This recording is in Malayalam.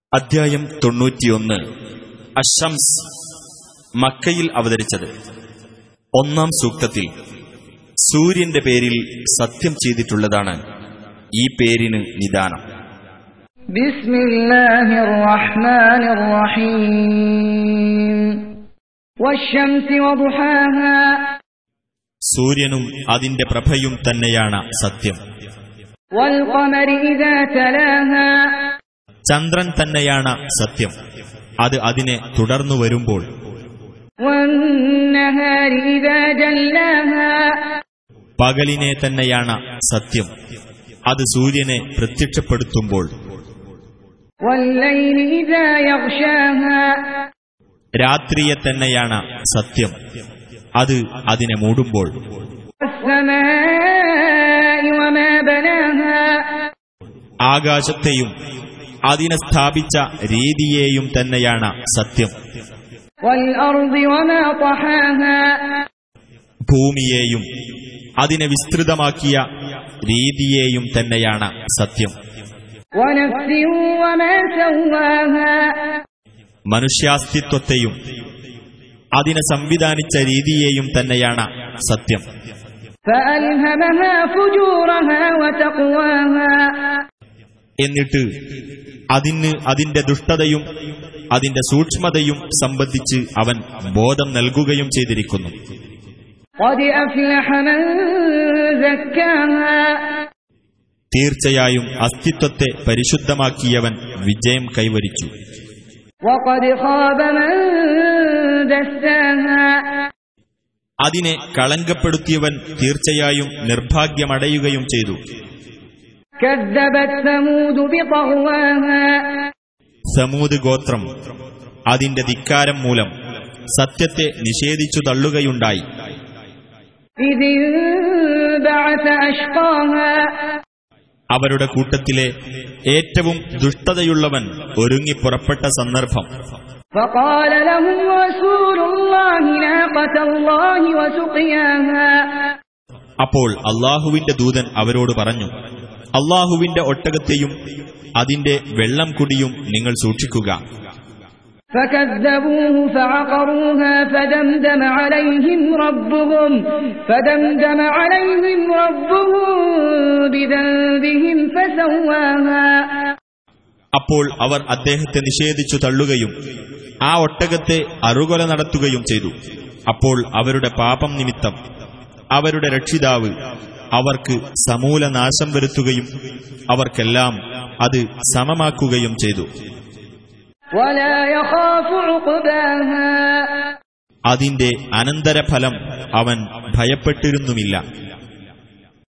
അധ്യായം തൊണ്ണൂറ്റിയൊന്ന് അഷംസ് മക്കയിൽ അവതരിച്ചത് ഒന്നാം സൂക്തത്തിൽ സൂര്യന്റെ പേരിൽ സത്യം ചെയ്തിട്ടുള്ളതാണ് ഈ പേരിന് നിദാനം بسم الله الرحمن الرحيم والشمس وضحاها സൂര്യനും അതിന്റെ പ്രഭയും തന്നെയാണ് സത്യം والقمر إذا تلاها ചന്ദ്രൻ തന്നെയാണ് സത്യം അത് അതിനെ തുടർന്നു വരുമ്പോൾ والنهار إذا جلاها പകലിനെ തന്നെയാണ് സത്യം അത് സൂര്യനെ പ്രത്യക്ഷപ്പെടുത്തുമ്പോൾ والليل إذا يغشاها രാത്രിയെ തന്നെയാണ് സത്യം അത് അതിനെ മൂടുമ്പോൾ والسماء وما بناها ആകാശത്തെയും അതിനെ സ്ഥാപിച്ച രീതിയെയും തന്നെയാണ് സത്യം والأرض وما طحاها ഭൂമിയെയും അതിനെ വിസ്തൃതമാക്കിയ രീതിയെയും തന്നെയാണ് സത്യം ونفس وما سواها മനുഷ്യാസ്തിത്വത്തെയും അതിനെ സംവിധാനിച്ച രീതിയെയും തന്നെയാണ് സത്യം فألهمها فجورها وتقواها എന്നിട്ട് അതിന് അതിന്റെ ദുഷ്ടതയും അതിന്റെ സൂക്ഷ്മതയും സംബന്ധിച്ച് അവൻ ബോധം നൽകുകയും ചെയ്തിരിക്കുന്നു قد أفلح من زكاها തീർച്ചയായും അസ്തിത്വത്തെ പരിശുദ്ധമാക്കിയവൻ വിജയം കൈവരിച്ചു وقد خاب من دساها അതിനെ കളങ്കപ്പെടുത്തിയവൻ തീർച്ചയായും നിർഭാഗ്യമടയുകയും ചെയ്തു كذبت ثمود بطغواها സമൂത് ഗോത്രം അതിന്റെ ധിക്കാരം മൂലം സത്യത്തെ നിഷേധിച്ചു തള്ളുകയുണ്ടായി إذ انبعث أشقاها അവരുടെ കൂട്ടത്തിലെ ഏറ്റവും ദുഷ്ടതയുള്ളവൻ ഒരുങ്ങി പുറപ്പെട്ട സന്ദർഭം فقال لهم رسول الله ناقة الله وسقياها അപ്പോൾ അള്ളാഹുവിന്റെ ദൂതൻ അവരോട് പറഞ്ഞു അള്ളാഹുവിന്റെ ഒട്ടകത്തെയും അതിന്റെ വെള്ളം കുടിയും നിങ്ങൾ സൂക്ഷിക്കുക فكذبوه فعقروها فدمدم عليهم ربهم فدمدم عليهم ربهم بذنبهم فسواها അപ്പോൾ അവർ അദ്ദേഹത്തെ നിഷേധിച്ചു തള്ളുകയും ആ ഒട്ടകത്തെ അറുകൊല നടത്തുകയും ചെയ്തു അപ്പോൾ അവരുടെ പാപം നിമിത്തം അവരുടെ രക്ഷിതാവ് അവർക്ക് സമൂല നാശം വരുത്തുകയും അവർക്കെല്ലാം അത് സമമാക്കുകയും ചെയ്തു ولا يخاف عقباها അതിന്റെ അനന്തരഫലം അവൻ ഭയപ്പെട്ടിരുന്നുമില്ല